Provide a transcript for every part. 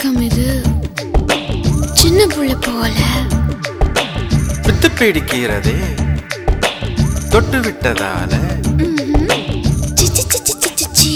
பழக்கம் இது சின்ன புள்ள போல வித்து பிடிக்கிறதே தொட்டு விட்டதால சி, சி, சி, சி, சி, சி, சி.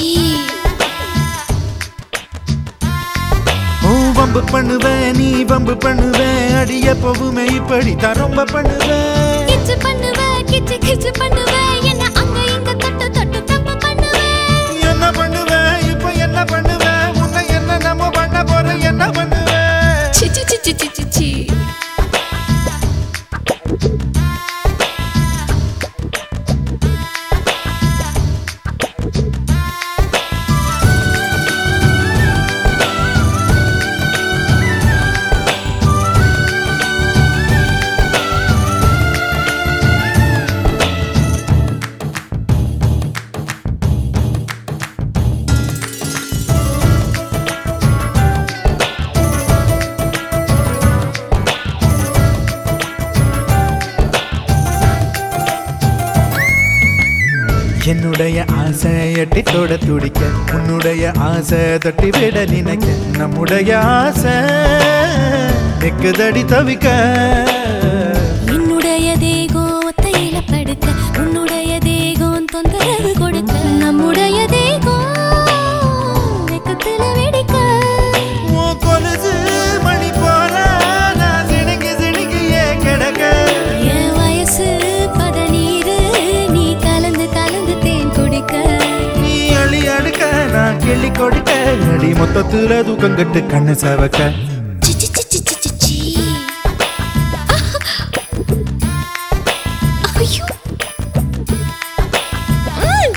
ஓ வம்பு பண்ணுவேன் நீ வம்பு பண்ணுவேன் அடிய போவுமே இப்படித்தான் ரொம்ப பண்ணுவேன் கிச்சு பண்ணுவ கிச்சு கிச்சு பண்ணுவ என்ன அங்க இங்க தொட்டு தொட்டு தப்பு பண்ணுவ என்ன பண்ணுவேன் இப்ப என்ன பண்ணுவேன் உன்னை என்ன நம்ம பண்ண போறோம் என்ன பண்ணுவேன் சி சி சி சி சி சி சி என்னுடைய ஆசை எட்டி தொட துடிக்க உன்னுடைய ஆசை தொட்டி விட நினைக்க நம்முடைய ஆசை நெக்குதடி தவிக்க என்னுடைய தேகம் ஒத்தையில படுக்க உன்னுடைய தேகம் தொந்தரவு கொடுக்க நம்முடைய தேகம் வெக்கத்துல வெடிக்க உன் கொலுசு மணி போல நான் சிணுங்கி சிணுங்கியே கிடக்க என் வயசு பதநீரு நீ கலந்து கலந்து தேன் குடிக்க நீ அழி அடுக்க நான் கிள்ளி கொடுக்க அடி மொத்தத்துல தூக்கம் கட்டு கண்ணு சவக்க சி சி சி சி சி சி சி ஐயோ ம்.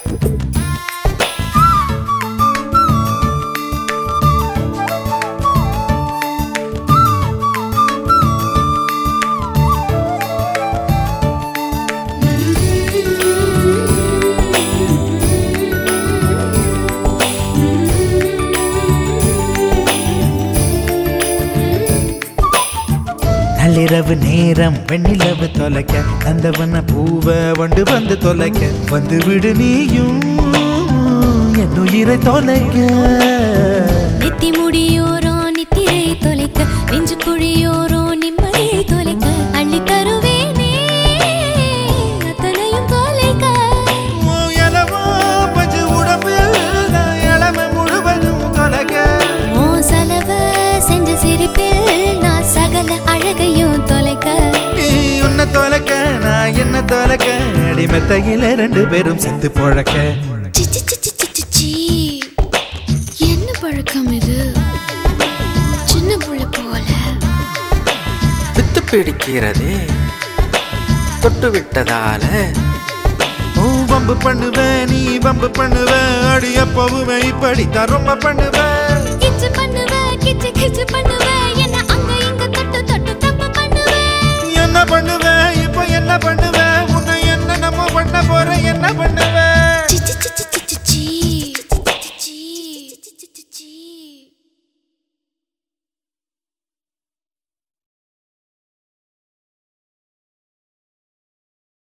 நள்ளிரவு நேரம் வெண்ணிலவு தொலைக்க நந்தவன பூவ வண்டு வந்து தொலைக்க வந்து விடு நீயும் என் உயிரை தொலைக்க நெத்தி முடியோரம் நித்திரை தொலைக்க நெஞ்சு குழியோரம் நிம்மதியை தொலைக்க அள்ளி தருவேனே அத்தனையும் தொலைக்க உன் இளமோ பஞ்சு உடம்பில் நான் இளமை முழுவதும் தொலைக்க ஓ செலவ செஞ்ச சிரிப்பில் நான் சகல அழகையும் தொலைக்க நீ உன்னை தொலைக்க நான் என்ன தொலைக்க அடிமெத்தையில ரெண்டு பேரும் செத்து பொழக்க சி, சி, சி, சி, சி, சி, சி. என்ன பழக்கம் இது சின்ன புள்ள போல வித்து பிடிக்கிறதே தொட்டு விட்டதால ஓ வம்பு பண்ணுவேன் நீ வம்பு பண்ணுவேன் அடிய போவுமே இப்படித்தான் ரொம்ப பண்ணுவேன் கிச்சு பண்ணுவ கிச்சு கிச்சு பண்ணுவ என்ன அங்க இங்க தொட்டு தொட்டு தப்பு பண்ணுவ என்ன பண்ணுவேன் இப்ப என்ன பண்ணுவேன் உன்னை என்ன நம்ம பண்ண போறோம் என்ன பண்ண